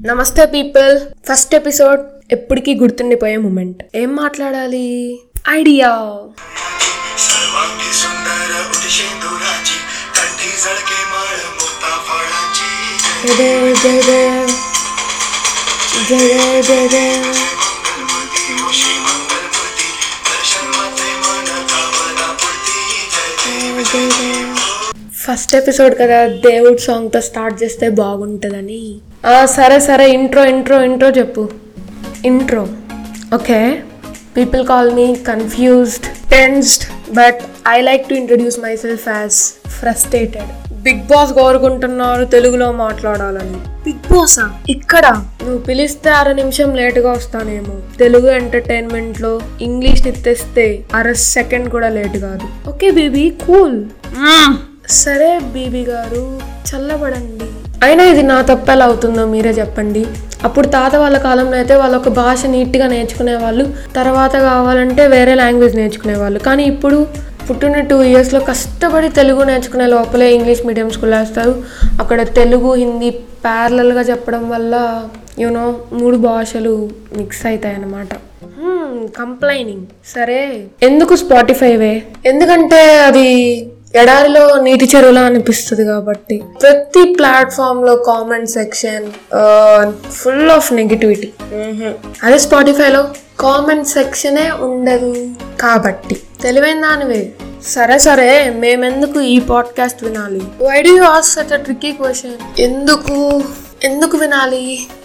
నమస్తే people first episode ఎప్పటికీ గుర్తుండిపోయే మూమెంట్ ఏం మాట్లాడాలి ఐడియా सर्वांगी सुंदर उठशेंदुराची कंठी झळके माळ मोता फळाची జయ జయ జయ జయ జయ मंगलमूर्ती ऋषी मंगलमूर्ती दर्शन मात्रे मन कामना पूर्ती जय जय ఫస్ట్ ఎపిసోడ్ కదా దేవుడ్ సాంగ్తో స్టార్ట్ చేస్తే బాగుంటుందని ఆ, సరే సరే ఇంట్రో ఇంట్రో ఇంట్రో చెప్పు intro okay people call me confused tensed but I like to introduce myself as frustrated Big Boss కోరుకుంటున్నారు తెలుగులో మాట్లాడాలని బిగ్ బాసా ఇక్కడ నువ్వు పిలిస్తే అర నిమిషం లేటుగా వస్తానేమో తెలుగు ఎంటర్టైన్మెంట్ లో ఇంగ్లీష్ ని తెస్తే అర సెకండ్ కూడా లేట్ కాదు ఓకే బేబీ కూల్ సరే బీబీ గారు చల్లబడండి అయినా ఇది నా తప్పు ఎలా అవుతుందో మీరే చెప్పండి అప్పుడు తాత వాళ్ళ కాలంలో అయితే వాళ్ళు ఒక భాష నీట్గా నేర్చుకునే వాళ్ళు తర్వాత కావాలంటే వేరే లాంగ్వేజ్ నేర్చుకునేవాళ్ళు కానీ ఇప్పుడు పుట్టిన టూ ఇయర్స్లో కష్టపడి తెలుగు నేర్చుకునే లోపలే ఇంగ్లీష్ మీడియం స్కూల్ వేస్తారు అక్కడ తెలుగు హిందీ ప్యారలల్గా చెప్పడం వల్ల యూనో మూడు భాషలు మిక్స్ అవుతాయి అన్నమాట కంప్లైనింగ్ సరే ఎందుకు స్పాటిఫైవే ఎందుకంటే అది ఎడారిలో నీటి చెరువులా అనిపిస్తుంది కాబట్టి ప్రతి ప్లాట్ఫామ్ లో comment section full of negativity అదే స్పాటిఫైలో కామెంట్ సెక్షనే ఉండదు కాబట్టి తెలివైన దానివే సరే సరే మేమెందుకు ఈ పాడ్కాస్ట్ వినాలి why do you ask such a tricky question ఎందుకు ఎందుకు వినాలి